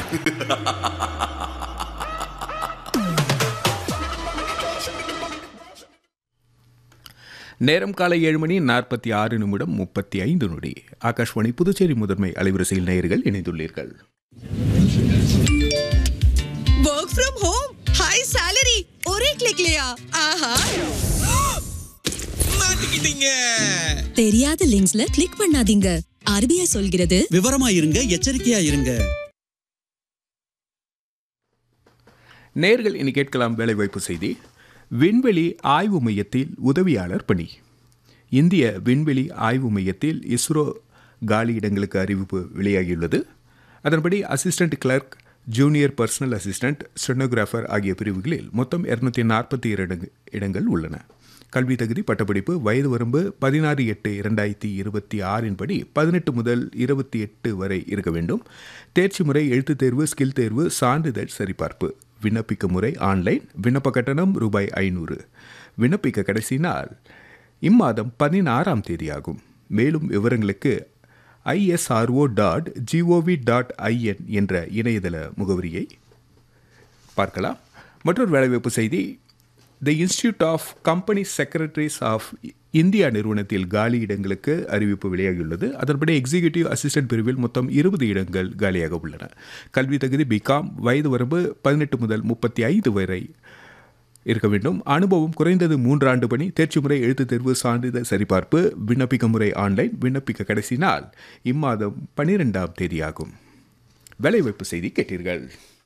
நேரம் காலை ஏழு மணி நாற்பத்தி ஆறு நிமிடம் முப்பத்தி ஐந்து நொடி ஆகாஷ்வாணி புதுச்சேரி முதன்மை அலைவரிசையில் நேயர்கள் இணைந்துள்ளீர்கள் work from home high salary ஒரே கிளிக்லயா ஆஹா மாட்டிக்கிட்டீங்க தெரியாத லிங்க்ஸ்ல கிளிக் பண்ணாதீங்க ஆர்பிஐ சொல்கிறது விவரமா இருங்க எச்சரிக்கையா இருங்க நேர்கள் இனி கேட்கலாம் வேலைவாய்ப்பு செய்தி விண்வெளி ஆய்வு மையத்தில் உதவியாளர் பணி இந்திய விண்வெளி ஆய்வு மையத்தில் இஸ்ரோ காலி இடங்களுக்கு அறிவிப்பு வெளியாகியுள்ளது அதன்படி assistant clerk junior personal assistant stenographer ஆகிய பிரிவுகளில் மொத்தம் இருநூத்தி நாற்பத்தி இரண்டு இடங்கள் உள்ளன கல்வி தகுதி பட்டப்படிப்பு வயது வரம்பு பதினாறு எட்டு இரண்டாயிரத்தி இருபத்தி ஆறின் படி பதினெட்டு முதல் இருபத்தி எட்டு வரை இருக்க வேண்டும் தேர்ச்சி முறை எழுத்துத் தேர்வு ஸ்கில் தேர்வு சான்றிதழ் சரிபார்ப்பு விண்ணப்பிக்க முறை ஆன்லைன் விண்ணப்ப கட்டணம் ரூபாய் ஐநூறு விண்ணப்பிக்க கடைசி நாள் இம்மாதம் பதினாறாம் தேதியாகும் மேலும் விவரங்களுக்கு ISRO dot G O V dot I N என்ற இணையதள முகவரியை பார்க்கலாம் மற்றொரு வேலைவாய்ப்பு செய்தி the institute of company secretaries of India நிறுவனத்தில் காலி இடங்களுக்கு அறிவிப்பு வெளியாகியுள்ளது அதன்படி எக்ஸிகியூட்டிவ் அசிஸ்டன்ட் பிரிவில் மொத்தம் இருபது இடங்கள் காலியாக உள்ளன கல்வி தகுதி பிகாம் வயது வரம்பு பதினெட்டு முதல் முப்பத்தி ஐந்து வரை இருக்க வேண்டும் அனுபவம் குறைந்தது மூன்றாண்டு பணி தேர்ச்சி முறை எழுத்துத் தேர்வு சான்றிதழ் சரிபார்ப்பு விண்ணப்பிக்க முறை ஆன்லைன் விண்ணப்பிக்க கடைசி நாள் இம்மாதம் பனிரெண்டாம் தேதியாகும் வேலைவாய்ப்பு செய்தி கேட்டீர்கள்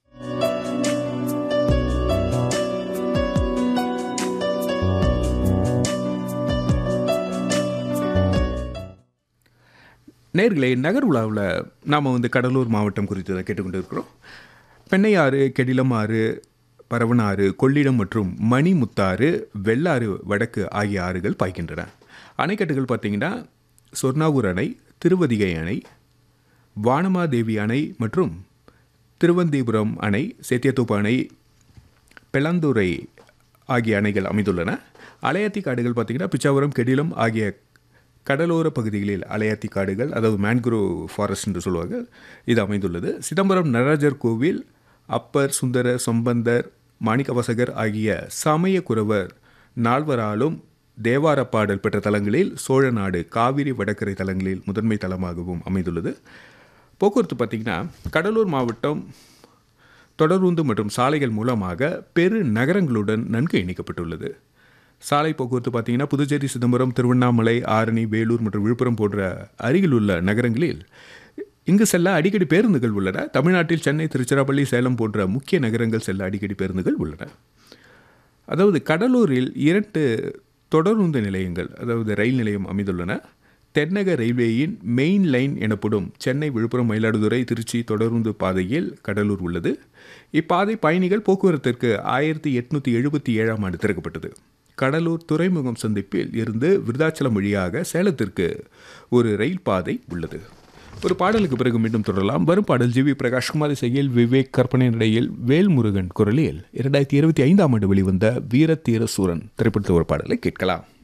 நேர்களே நகர் உலாவில் நாம் வந்து கடலூர் மாவட்டம் குறித்து தான் கேட்டுக்கொண்டு இருக்கிறோம் பெண்ணையாறு கெடிலம் ஆறு பரவனாறு கொள்ளிடம் மற்றும் மணிமுத்தாறு வெள்ளாறு வடக்கு ஆகிய ஆறுகள் பாய்கின்றன அணைக்கட்டுகள் பார்த்தீங்கன்னா சொர்ணாவூர் அணை திருவதிகை அணை வானமாதேவி அணை மற்றும் திருவந்திபுரம் அணை சேத்தியத்தோப்பு அணை பெலாந்துறை ஆகிய அணைகள் அமைந்துள்ளன அலையாத்தி காடுகள் பார்த்திங்கன்னா பிச்சாவரம் கெடிலம் ஆகிய கடலோர பகுதிகளில் அலையாத்தி காடுகள் அதாவது மேன்க்ரோவ் ஃபாரஸ்ட் என்று சொல்லுவாங்க இது அமைந்துள்ளது சிதம்பரம் நடராஜர் கோவில் அப்பர் சுந்தர சம்பந்தர் மாணிக்கவாசகர் ஆகிய சமய குறவர் நால்வராலும் தேவார பாடல் பெற்ற தலங்களில் சோழ நாடு காவிரி வடகரை தலங்களில் முதன்மை தலமாகவும் அமைந்துள்ளது போக்குவரத்து பார்த்திங்கன்னா கடலூர் மாவட்டம் தொடருந்து மற்றும் சாலைகள் மூலமாக பெரு நகரங்களுடன் நன்கு இணைக்கப்பட்டுள்ளது சாலை போக்குவரத்து பார்த்தீங்கன்னா புதுச்சேரி சிதம்பரம் திருவண்ணாமலை ஆரணி வேலூர் மற்றும் விழுப்புரம் போன்ற அருகில் உள்ள நகரங்களில் இங்கு செல்ல அடிக்கடி பேருந்துகள் உள்ளன தமிழ்நாட்டில் சென்னை திருச்சிராப்பள்ளி சேலம் போன்ற முக்கிய நகரங்கள் செல்ல அடிக்கடி பேருந்துகள் உள்ளன அதாவது கடலூரில் இரண்டு தொடருந்து நிலையங்கள் அதாவது ரயில் நிலையம் அமைந்துள்ளன தென்னக ரயில்வேயின் மெயின் லைன் எனப்படும் சென்னை விழுப்புரம் மயிலாடுதுறை திருச்சி தொடருந்து பாதையில் கடலூர் உள்ளது இப்பாதை பயணிகள் போக்குவரத்திற்கு ஆயிரத்தி எட்நூற்றி எழுபத்தி ஏழாம் ஆண்டு திறக்கப்பட்டது கடலூர் துறைமுகம் சந்திப்பில் இருந்து விருதாச்சலம் வழியாக சேலத்திற்கு ஒரு ரயில் பாதை உள்ளது ஒரு பாடலுக்கு பிறகு மீண்டும் தொடரலாம் வரும் பாடல் ஜி வி பிரகாஷ்குமார் இசையில் விவேக் கற்பனை இடையில் வேல்முருகன் குரலில் இரண்டாயிரத்தி இருபத்தி ஐந்தாம் ஆண்டு வெளிவந்த வீரத்தீர சூரன் திரைப்படத்தில் ஒரு பாடலை கேட்கலாம்